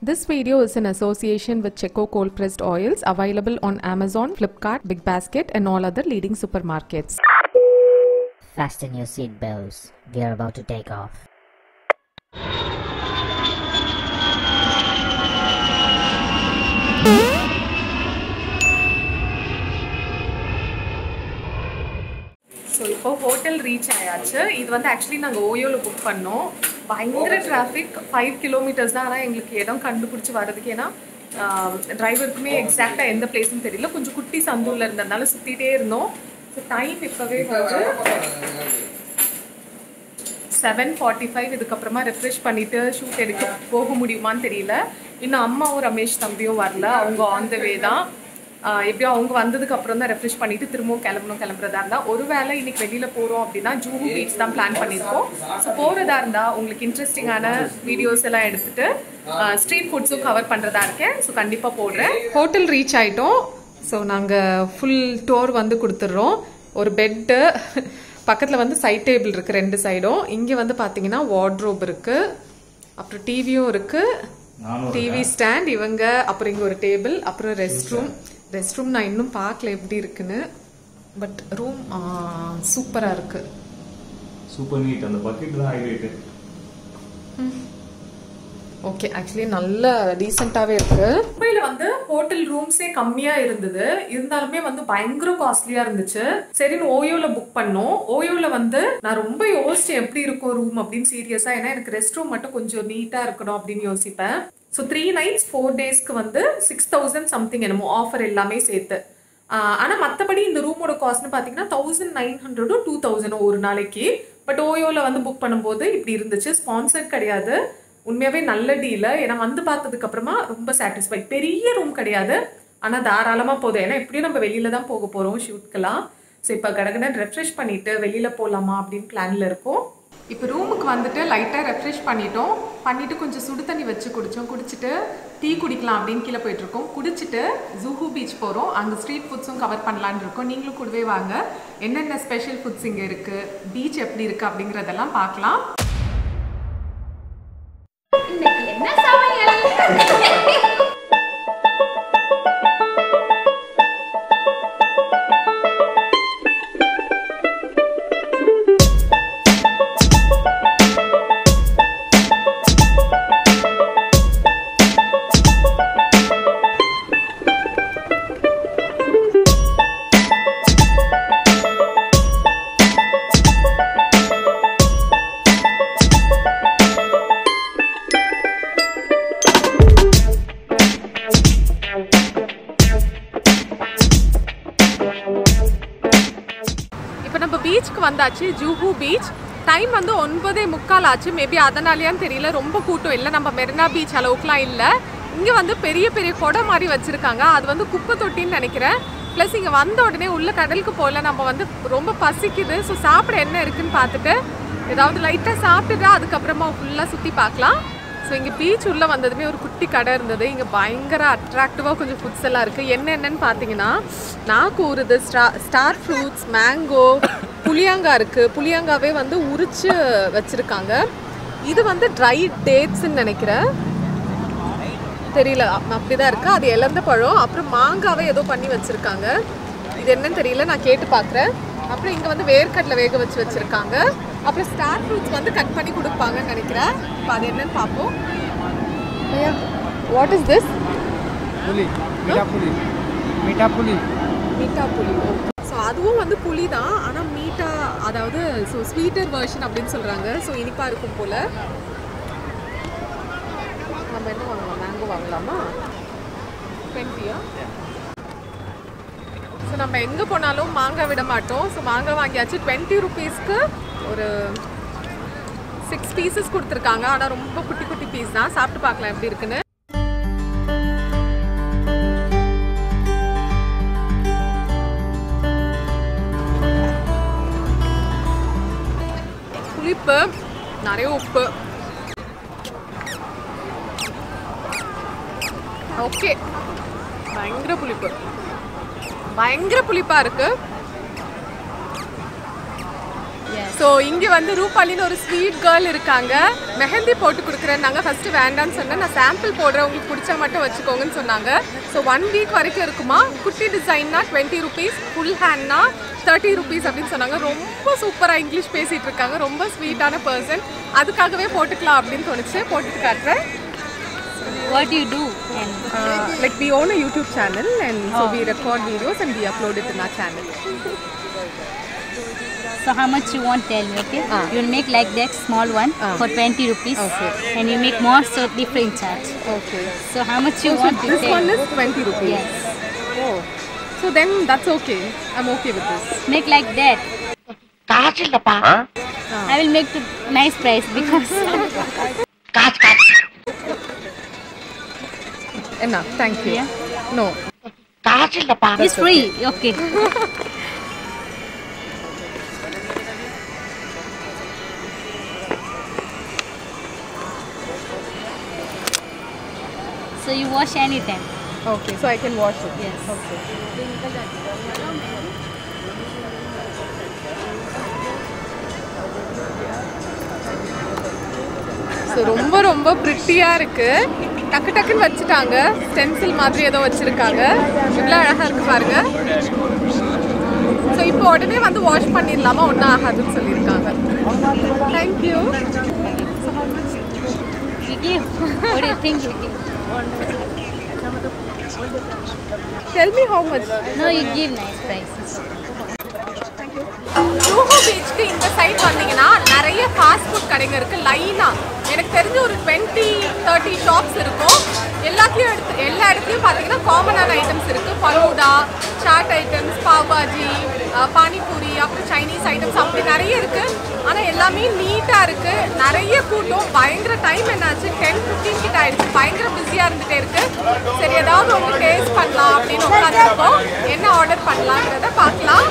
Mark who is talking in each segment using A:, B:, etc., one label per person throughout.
A: This video is in association with Checo cold pressed oils available on Amazon, Flipkart, Big Basket, and all other leading supermarkets.
B: Fasten your seatbelts. We are about to take off.
A: So இப்போ hotel reach ஆயாச்சு இது வந்து actually நாங்கள் ஓயோவில் book பண்ணோம் பயங்கர traffic five kilometres தான் ஆனால் எங்களுக்கு இடம் கண்டுபிடிச்சி வர்றதுக்கு ஏன்னா டிரைவருக்குமே எக்ஸாக்டாக எந்த பிளேஸ்னு தெரியல கொஞ்சம் குட்டி சந்தூரில் இருந்ததுனால சுற்றிட்டே இருந்தோம் ஸோ டைம் இப்போவே வந்து செவன் ஃபார்ட்டி ஃபைவ் இதுக்கப்புறமா ரெஃப்ரெஷ் பண்ணிவிட்டு ஷூட் எடுக்க போக முடியுமான்னு தெரியல இன்னும் அம்மாவும் ரமேஷ் தம்பியும் வரல அவங்க ஆன் த வே தான் ஆஹ் எப்படியோ அவங்க வந்ததுக்கு அப்புறம் தான் ரெஃப்ரெஷ் பண்ணிட்டு திரும்பவும் கிளம்பணும் கிளம்புறதா இருந்தா ஒருவேளை இன்னைக்கு வெளியில போறோம் அப்படின்னா ஜூஹு பீச் தான் பிளான் பண்ணியிருக்கோம் ஸோ போறதா இருந்தா உங்களுக்கு இன்ட்ரெஸ்டிங்கான வீடியோஸ் எல்லாம் எடுத்துட்டு ஸ்ட்ரீட் ஃபுட்ஸும் கவர் பண்றதா இருக்கேன் ஸோ கண்டிப்பா போடுறேன் ஹோட்டல் ரீச் ஆயிட்டோம் ஸோ நாங்க ஃபுல் டோர் வந்து கொடுத்துட்றோம் ஒரு பெட்டு பக்கத்துல வந்து சைட் டேபிள் இருக்கு ரெண்டு சைடும் இங்க வந்து பாத்தீங்கன்னா வார்ட்ரோப் இருக்கு அப்புறம் டிவியும் இருக்கு டிவி ஸ்டாண்ட் இவங்க அப்புறம் இங்க ஒரு டேபிள் அப்புறம் ரெஸ்ட் ரூம் ரெஸ்ட் ரூம் நான் இன்னும் பார்க்கல எப்படி இருக்குன்னு பட் ரூம் சூப்பரா இருக்கு
C: சூப்பர் நீட் அந்த பக்கெட் தான் ஹைலைட்
A: ஓகே ஆக்சுவலி நல்ல டீசெண்டாவே இருக்கு மும்பைல வந்து ஹோட்டல் ரூம்ஸே கம்மியா இருந்தது இருந்தாலுமே வந்து பயங்கர காஸ்ட்லியா இருந்துச்சு சரின்னு ஓயோல புக் பண்ணோம் ஓயோல வந்து நான் ரொம்ப யோசிச்சேன் எப்படி இருக்கும் ரூம் அப்படின்னு சீரியஸா ஏன்னா எனக்கு ரெஸ்ட் ரூம் மட்டும் கொஞ்சம் நீட்டா இருக்கணும் அப்படின்னு யோசிப்பேன் ஸோ த்ரீ நைட்ஸ் ஃபோர் டேஸ்க்கு வந்து சிக்ஸ் தௌசண்ட் சம்திங் என்னமோ ஆஃபர் எல்லாமே சேர்த்து ஆஹ் ஆனா மத்தபடி இந்த ரூமோட காஸ்ட்னு பாத்தீங்கன்னா தௌசண்ட் நைன் ஹண்ட்ரடோ டூ தௌசண்டோ ஒரு நாளைக்கு பட் ஓயோல வந்து புக் பண்ணும்போது இப்படி இருந்துச்சு ஸ்பான்சர்ட் கிடையாது உண்மையாவே நல்ல டீல் ஏன்னா வந்து பார்த்ததுக்கு அப்புறமா ரொம்ப சாட்டிஸ்ஃபை பெரிய ரூம் கிடையாது ஆனா தாராளமா போதும் ஏன்னா எப்படியும் நம்ம வெளியில தான் போக போறோம் ஷூட்க்கெல்லாம் ஸோ இப்போ கடகடன் ரெஃப்ரெஷ் பண்ணிட்டு வெளியில போலாமா அப்படின்னு பிளான்ல இருக்கோம் இப்போ ரூமுக்கு வந்துட்டு லைட்டாக ரெஃப்ரெஷ் பண்ணிட்டோம் பண்ணிட்டு கொஞ்சம் சுடு தண்ணி வச்சு குடித்தோம் குடிச்சிட்டு டீ குடிக்கலாம் அப்படின்னு கீழே போயிட்டு இருக்கோம் குடிச்சிட்டு ஜூஹு பீச் போகிறோம் அங்கே ஸ்ட்ரீட் ஃபுட்ஸும் கவர் பண்ணலான்னு இருக்கோம் நீங்களும் கூடவே வாங்க என்னென்ன ஸ்பெஷல் ஃபுட்ஸ் இங்கே இருக்குது பீச் எப்படி இருக்குது அப்படிங்கிறதெல்லாம் பார்க்கலாம்
D: இன்னைக்கு என்ன சமையல்
A: இப்போ நம்ம பீச்சுக்கு வந்தாச்சு ஜூஹு பீச் டைம் வந்து ஒன்பதே முக்கால் ஆச்சு மேபி அதனாலயான்னு தெரியல ரொம்ப கூட்டம் இல்லை நம்ம மெரினா பீச் அளவுக்குலாம் இல்லை இங்கே வந்து பெரிய பெரிய கொடை மாதிரி வச்சுருக்காங்க அது வந்து குப்பை தொட்டின்னு நினைக்கிறேன் ப்ளஸ் இங்கே வந்த உடனே உள்ள கடலுக்கு போகல நம்ம வந்து ரொம்ப பசிக்குது ஸோ சாப்பிட என்ன இருக்குன்னு பார்த்துட்டு ஏதாவது லைட்டாக சாப்பிட்டுட்டு அதுக்கப்புறமா ஃபுல்லாக சுற்றி பார்க்கலாம் ஸோ இங்கே பீச் உள்ளே வந்ததுமே ஒரு குட்டி கடை இருந்தது இங்கே பயங்கர அட்ராக்டிவாக கொஞ்சம் ஃபுட்ஸ் எல்லாம் இருக்குது என்னென்னன்னு பார்த்தீங்கன்னா நாக்கு ஊறுது ஸ்டா ஸ்டார் ஃப்ரூட்ஸ் மேங்கோ புளியாங்காய் இருக்குது புளியாங்காவே வந்து உரிச்சு வச்சுருக்காங்க இது வந்து ட்ரை டேட்ஸ்ன்னு நினைக்கிறேன் தெரியல அ- அப்படிதான் இருக்கு அது இழந்த பழம் அப்புறம் மாங்காவை ஏதோ பண்ணி வச்சிருக்காங்க இது என்னன்னு தெரியல நான் கேட்டு பார்க்குறேன் அப்புறம் இங்கே வந்து வேர்க்கடலை வேக வச்சு வச்சிருக்காங்க அப்புறம் ஸ்டார் ஃப்ரூட்ஸ் வந்து கட் பண்ணி கொடுப்பாங்கன்னு நினைக்கிறேன் இப்போ அது என்னன்னு பார்ப்போம் வாட் இஸ் திஸ்
E: पुली मीठा पुली मीठा पुली
A: மீட்டா புளி ஸோ அதுவும் வந்து புளி தான் ஆனால் மீட்டா அதாவது ஸோ ஸ்வீட்டர் வெர்ஷன் அப்படின்னு சொல்கிறாங்க ஸோ இனிப்பாக இருக்கும் போல் நம்ம என்ன வாங்கலாம் மேங்கோ வாங்கலாமா டுவெண்ட்டியா ஸோ நம்ம எங்கே போனாலும் மாங்காய் விட மாட்டோம் ஸோ மாங்காய் வாங்கியாச்சு டுவெண்ட்டி ருபீஸ்க்கு ஒரு சிக்ஸ் பீசஸ் கொடுத்துருக்காங்க ஆனால் ரொம்ப குட்டி குட்டி பீஸ் தான் சாப்பிட்டு பார்க்கலாம் எப்படி இருக்குன்னு புளிப்பு நிறைய உப்பு ஓகே பயங்கர புளிப்பு பயங்கர புளிப்பா இருக்கு ஸோ ஸோ இங்கே வந்து ரூபாலின்னு ஒரு ஸ்வீட் கேர்ள் இருக்காங்க மெஹந்தி போட்டு கொடுக்குறேன்னாங்க ஃபஸ்ட்டு வேண்டாம்னு சொன்னேன் நான் சாம்பிள் போடுறேன் உங்களுக்கு பிடிச்சா மட்டும் வச்சுக்கோங்கன்னு சொன்னாங்க ஸோ ஒன் வீக் வரைக்கும் இருக்குமா குட்டி டிசைன்னா டுவெண்ட்டி ருபீஸ் ஃபுல் ஹேண்ட்னா தேர்ட்டி ருபீஸ் அப்படின்னு சொன்னாங்க ரொம்ப சூப்பராக இங்கிலீஷ் பேசிகிட்டு இருக்காங்க ரொம்ப ஸ்வீட்டான பர்சன் அதுக்காகவே போட்டுக்கலாம் அப்படின்னு தோணுச்சு போட்டுட்டு காட்டுறேன்
F: What do you do? And
A: like we own a YouTube channel and so we record videos and we upload it in our channel
F: so how much you want? Tell me, okay?
A: Ah.
F: You'll make like that small one
A: Ah.
F: for 20 rupees,
A: Okay.
F: and you make more, so different charge.
A: Okay
F: So how much you
A: So
F: want?
A: this
F: tell
A: one
F: me.
A: is 20 rupees.
F: Yes.
A: Oh. So then that's okay. I'm okay with this.
F: Make like that. I will make to nice price because
A: Enough. Thank you.
F: Yeah.
A: No.
F: it's free. Okay. so you wash anytime.
A: Okay. So I can wash it.
F: Yes.
A: Okay. So ரொம்ப ரொம்ப ப்ரிட்டியாக இருக்கு டக்கு டக்குன்னு வச்சுட்டாங்க stencil மாதிரி ஏதோ வச்சுருக்காங்க இவ்வளோ அழகாக இருக்கு பாருங்க ஸோ இப்போ உடனே வந்து வாஷ் பண்ணிடலாமா ஒன்றும் ஆகாதுன்னு சொல்லியிருக்காங்க thank you
F: You give. what do you think you give?
A: Tell me how much
F: No, you give nice prices.
A: Juhu பீச்சுக்கு இந்த சைட் வந்தீங்கன்னா நிறைய ஃபாஸ்ட் ஃபுட் கடைங்க இருக்கு லைனா எனக்கு தெரிஞ்ச ஒரு டுவெண்ட்டி தேர்ட்டி ஷாப்ஸ் இருக்கும் எல்லாத்தையும் எடுத்து எல்லா இடத்துலையும் பார்த்தீங்கன்னா காமனான ஐட்டம்ஸ் இருக்கு பலூடா சாட் ஐட்டம்ஸ் பாவ் பாஜி அஹ், பானிபூரி அப்புறம் சைனீஸ் ஐட்டம்ஸ் அப்படி நிறைய இருக்கு ஆனால் எல்லாமே நீட்டாக இருக்கு நிறைய கூட்டம் பயங்கர டைம் என்னாச்சு டென் ஃபிஃப்டீன் கிட்ட ஆயிடுச்சு பயங்கர பிஸியாக இருந்துட்டே இருக்கு சரி ஏதாவது ஒன்று டேஸ்ட் பண்ணலாம் அப்படின்னு உட்காந்துருக்கோம் என்ன ஆர்டர் பண்ணலாங்கிறத பார்க்கலாம்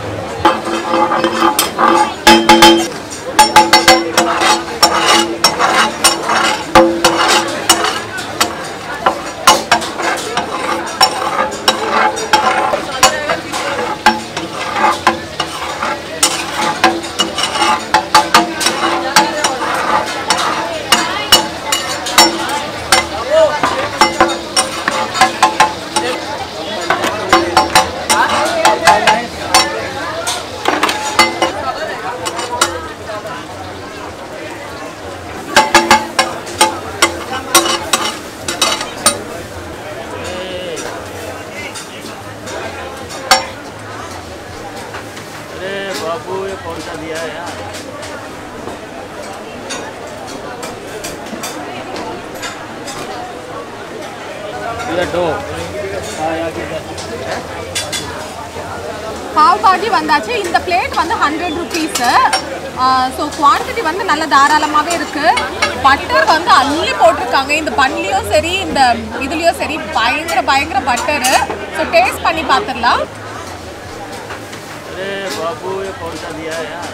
G: अरे बाबू ये कौन सा दिया है यार ये दो हाँ यार
A: பாவ் பாஜி வந்தாச்சு இந்த பிளேட் வந்து ஹண்ட்ரட் ருபீஸு ஸோ குவான்டிட்டி வந்து நல்ல தாராளமாகவே இருக்கு பட்டர் வந்து அள்ளி போட்டிருக்காங்க இந்த பன்லேயும் சரி இந்த இதுலேயும் சரி பயங்கர பயங்கர பட்டரு ஸோ டேஸ்ட் பண்ணி பார்த்துடலாம்
G: अरे बाबू ये कौन सा दिया है यार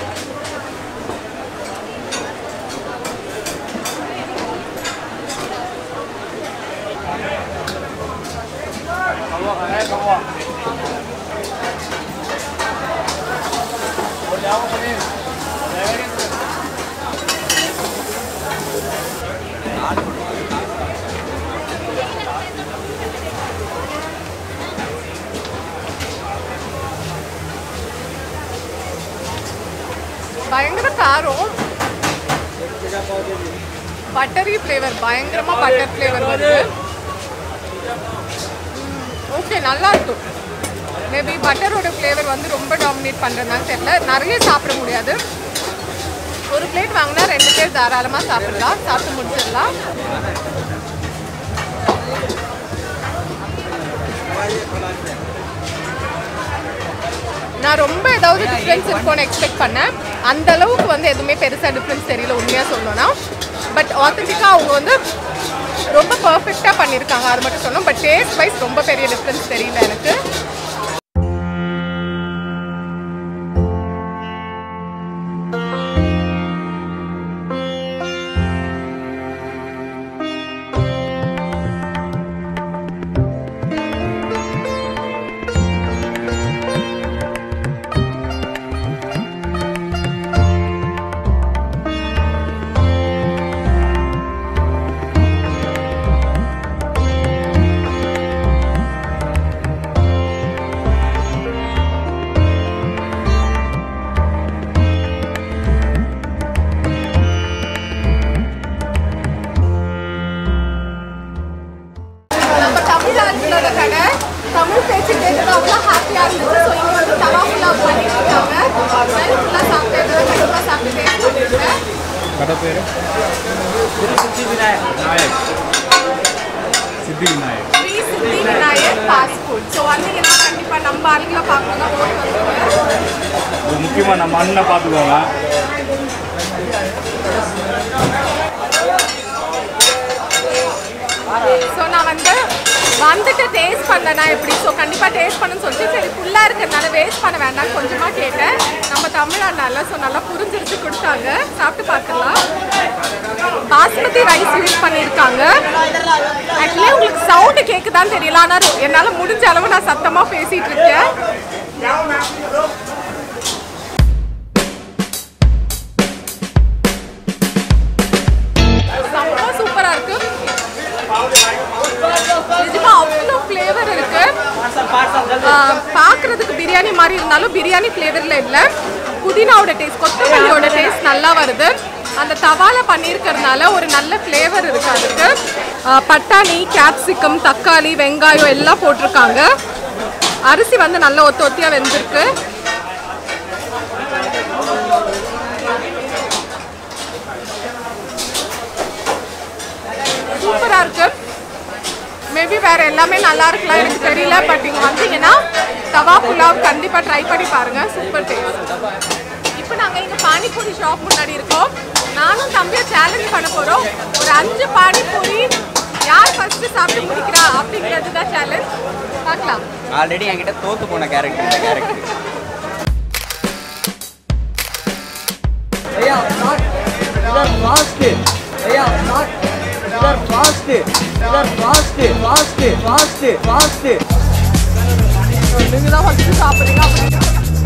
A: பயங்கர காரம் பட்டரி ஃப்ளேவர் பயங்கரமா பட்டர் ஃப்ளேவர் வருது ஓகே நல்லா இருக்கும் மேபி பட்டரோட ஃப்ளேவர் வந்து ரொம்ப டாமினேட் பண்ணுறதுனால தெரியல நிறைய சாப்பிட முடியாது ஒரு பிளேட் வாங்கினா ரெண்டு பேர் தாராளமாக சாப்பிடலாம் சாப்பிட்டு முடிச்சிடலாம் நான் ரொம்ப ஏதாவது டிஃப்ரென்ஸ் இருக்கும்னு எக்ஸ்பெக்ட் பண்ணேன் அந்த அளவுக்கு வந்து எதுவுமே பெருசாக டிஃப்ரென்ஸ் தெரியல உண்மையாக சொல்லணும்னா பட் ஆத்தென்டிக்காக அவங்க வந்து ரொம்ப பர்ஃபெக்டாக பண்ணியிருக்காங்க அது மட்டும் சொல்லணும் பட் டேஸ்ட் வைஸ் ரொம்ப பெரிய டிஃப்ரென்ஸ் தெரியல எனக்கு தமிழ் ஆட்களோட கடை தமிழ் பேச்சு கேட்டது அவ்வளோ ஹாப்பியாக இருந்துச்சு ஸோ இங்கே வந்து தவா ஃபுல்லாக பண்ணிட்டு இருக்காங்க ஃபுல்லாக சாப்பிட்டு கண்டிப்பாக சாப்பிட்டு டேஸ்ட் பண்ணிருக்கேன்
E: கடை பேர் விநாயக் சித்தி விநாயக்
A: ஸ்ரீ சித்தி விநாயகர் ஃபாஸ்ட் ஃபுட் ஸோ வந்தீங்கன்னா கண்டிப்பாக நம்ம ஆளுங்களை பார்க்கணும்னா ஓடி வந்துருங்க
C: இது முக்கியமாக நம்ம அண்ணனை பார்த்துக்கோங்க
A: ஸோ நான் வந்து வந்துட்டு டேஸ்ட் பண்ணேனா எப்படி ஸோ கண்டிப்பாக டேஸ்ட் பண்ணுன்னு சொல்லிட்டு சரி ஃபுல்லாக இருக்கிறதுனால வேஸ்ட் பண்ண வேண்டாம் கொஞ்சமாக கேட்டேன் நம்ம தமிழ்நாடுனால ஸோ நல்லா புரிஞ்சிருச்சு கொடுத்தாங்க சாப்பிட்டு பார்த்துடலாம் பாஸ்மதி ரைஸ் யூஸ் பண்ணியிருக்காங்க ஆக்சுவலி உங்களுக்கு சவுண்டு கேட்குதான்னு தெரியல ஆனால் என்னால் முடிஞ்ச அளவு நான் சத்தமாக பேசிகிட்டு இருக்கேன் செம்ம சூப்பரா இருக்கு நிஜமா அவ்வளோ ஃப்ளேவர் இருக்கு ஆஹ் பார்க்கறதுக்கு பிரியாணி மாதிரி இருந்தாலும் பிரியாணி ஃப்ளேவரில் இல்லை புதினாவோட டேஸ்ட் கொத்தமல்லியோட டேஸ்ட் நல்லா வருது அந்த தவால பண்ணியிருக்கறதுனால ஒரு நல்ல ஃப்ளேவர் இருக்கு அதுக்கு ஆஹ் பட்டாணி கேப்சிகம் தக்காளி வெங்காயம் எல்லாம் போட்டிருக்காங்க அரிசி வந்து நல்ல ஒத்து ஒத்தியாக வெந்திருக்கு சூப்பராக இருக்கு மேபி வேற எல்லாமே நல்லா இருக்கலாம் எனக்கு தெரியல பட் இங்க வந்தீங்கன்னா தவா புலாவ் கண்டிப்பா ட்ரை பண்ணி பாருங்க சூப்பர் டேஸ்ட் இப்போ நாங்க இங்க பானிபூரி ஷாப் முன்னாடி இருக்கோம் நானும் தம்பியும் சேலஞ்ச் பண்ண போறோம் ஒரு அஞ்சு பானிபூரி யார் ஃபர்ஸ்ட் சாப்பிட்டு முடிக்கிறா அப்படிங்கிறது தான் சேலஞ்ச் பார்க்கலாம்
H: ஆல்ரெடி என்கிட்ட தோத்து போன கேரக்டர் இந்த கேரக்டர் ஐயா ஸ்டார்ட் இதர் ஃபாஸ்ட் ஐயா ஸ்டார்ட் இதர் ஃபாஸ்ட் இதர் ஃபாஸ்ட் ஃபாஸ்ட் ஃபாஸ்ட் ஃபாஸ்ட்
A: நீங்க தான் ஃபர்ஸ்ட் சாப்பிடுறீங்க அப்படின்னு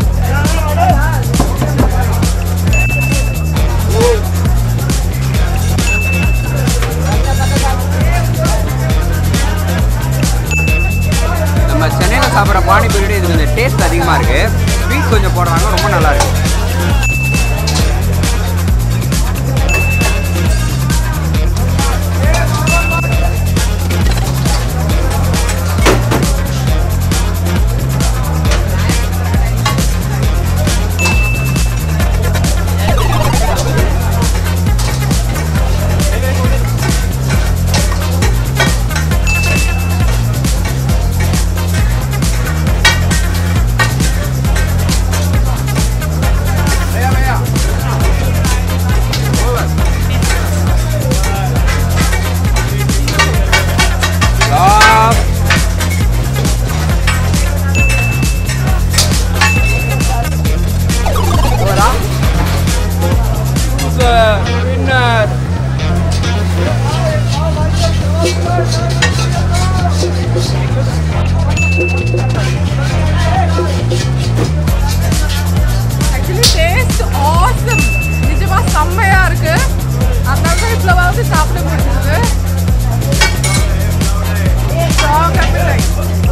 H: நம்ம சென்னையில் சாப்பிட்ற பானிபூரியோட இது கொஞ்சம் டேஸ்ட் அதிகமாக இருக்கு ஸ்வீட் கொஞ்சம் போடுறாங்க ரொம்ப நல்லா இருக்கு Stop. Hola. Who's the winner?
A: Actually taste awesome நிஜமா செம்மையா இருக்கு அதனால தான் இவ்வளவாவது சாப்பிட முடிஞ்சது Strong appetite.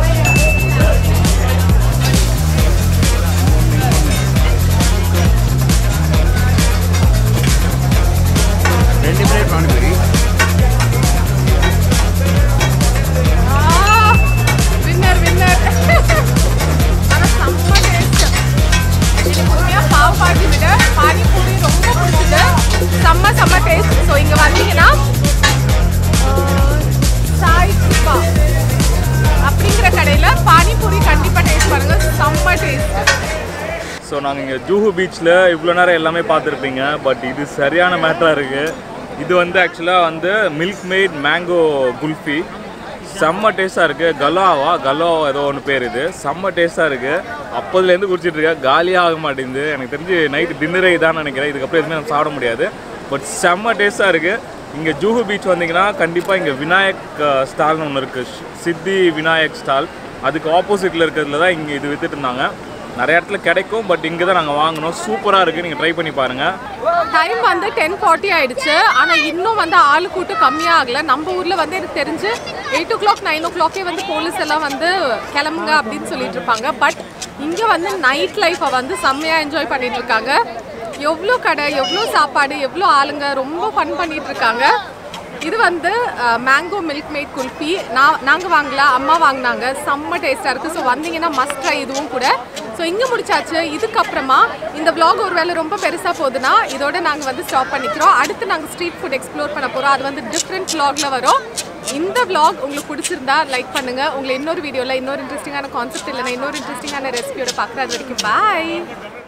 H: ரெண்டு plate panipuri
A: Ah, winner, winner. ஆனா செம்ம taste. எனக்கு உண்மையா பாவ் பாட்டி விட பானிபூரி ரொம்ப பிடிச்சது செம்ம செம்ம டேஸ்ட் ஸோ இங்க வந்தீங்கன்னா ஆஹ், சாய் கிருபா அப்படிங்கிற கடையில பானிபூரி கண்டிப்பா டேஸ்ட் பாருங்க செம்ம டேஸ்ட்
C: ஸோ நாங்கள் இங்கே ஜூஹு பீச்சில் இவ்வளோ நேரம் எல்லாமே பார்த்துருப்பீங்க பட் இது சரியான மேட்டராக இருக்குது இது வந்து ஆக்சுவலாக வந்து மில்க் மேட் மேங்கோ குல்ஃபி செம்ம டேஸ்ட்டாக இருக்குது கலாவா கலோ ஏதோ ஒன்று பேர் இது செம்ம டேஸ்ட்டாக இருக்குது அப்போதுலேருந்து குடிச்சிட்டு இருக்கேன் காலியாக ஆக மாட்டேங்குது எனக்கு தெரிஞ்சு நைட் டின்னரே இதான் நினைக்கிறேன் இதுக்கப்புறம் எதுவுமே நம்ம சாப்பிட முடியாது பட் செம்ம டேஸ்ட்டாக இருக்குது இங்கே ஜூஹு பீச் வந்தீங்கன்னா கண்டிப்பாக இங்கே விநாயக் ஸ்டால்னு ஒன்று இருக்குது சித்தி விநாயக் ஸ்டால் அதுக்கு ஆப்போசிட்டில் இருக்கிறதுல தான் இங்கே இது வித்துட்டு இருந்தாங்க நிறைய இடத்துல கிடைக்கும் பட் இங்கே தான் நாங்கள் வாங்கினோம் சூப்பராக இருக்குது நீங்கள் ட்ரை பண்ணி பாருங்கள்
A: டைம் வந்து டென் ஃபார்ட்டி ஆயிடுச்சு ஆனால் இன்னும் வந்து ஆளு கூட்டம் கம்மியாக ஆகல நம்ம ஊரில் வந்து எனக்கு தெரிஞ்சு எயிட் ஓ கிளாக் நைன் ஓ கிளாக்கே வந்து போலீஸ் எல்லாம் வந்து கிளம்புங்க அப்படின்னு சொல்லிட்டு இருப்பாங்க பட் இங்கே வந்து நைட் லைஃப்பை வந்து செம்மையாக என்ஜாய் பண்ணிட்டு இருக்காங்க எவ்வளோ கடை எவ்வளோ சாப்பாடு எவ்வளோ ஆளுங்க ரொம்ப ஃபன் பண்ணிட்டு இருக்காங்க இது வந்து மேங்கோ மில்க் மேட் குல்ஃபி நான் நாங்கள் வாங்கல அம்மா வாங்கினாங்க செம்ம டேஸ்ட்டாக இருக்குது ஸோ வந்தீங்கன்னா மஸ்ட் ட்ரை இதுவும் கூட ஸோ இங்கே முடிச்சாச்சு இதுக்கப்புறமா இந்த vlog ஒரு வேளை ரொம்ப பெருசாக போகுதுன்னா இதோட நாங்கள் வந்து ஸ்டாப் பண்ணிக்கிறோம் அடுத்து நாங்கள் ஸ்ட்ரீட் ஃபுட் எக்ஸ்ப்ளோர் பண்ண போகிறோம் அது வந்து டிஃப்ரெண்ட் vlogல வரும் இந்த vlog உங்களுக்கு பிடிச்சிருந்தா லைக் பண்ணுங்க உங்களை இன்னொரு வீடியோவில் இன்னொரு இன்ட்ரெஸ்டிங்கான கான்செப்ட் இல்லைன்னா இன்னொரு இன்ட்ரெஸ்டிங்கான ரெசிபியோட பார்க்குறது வரைக்கும் பாய்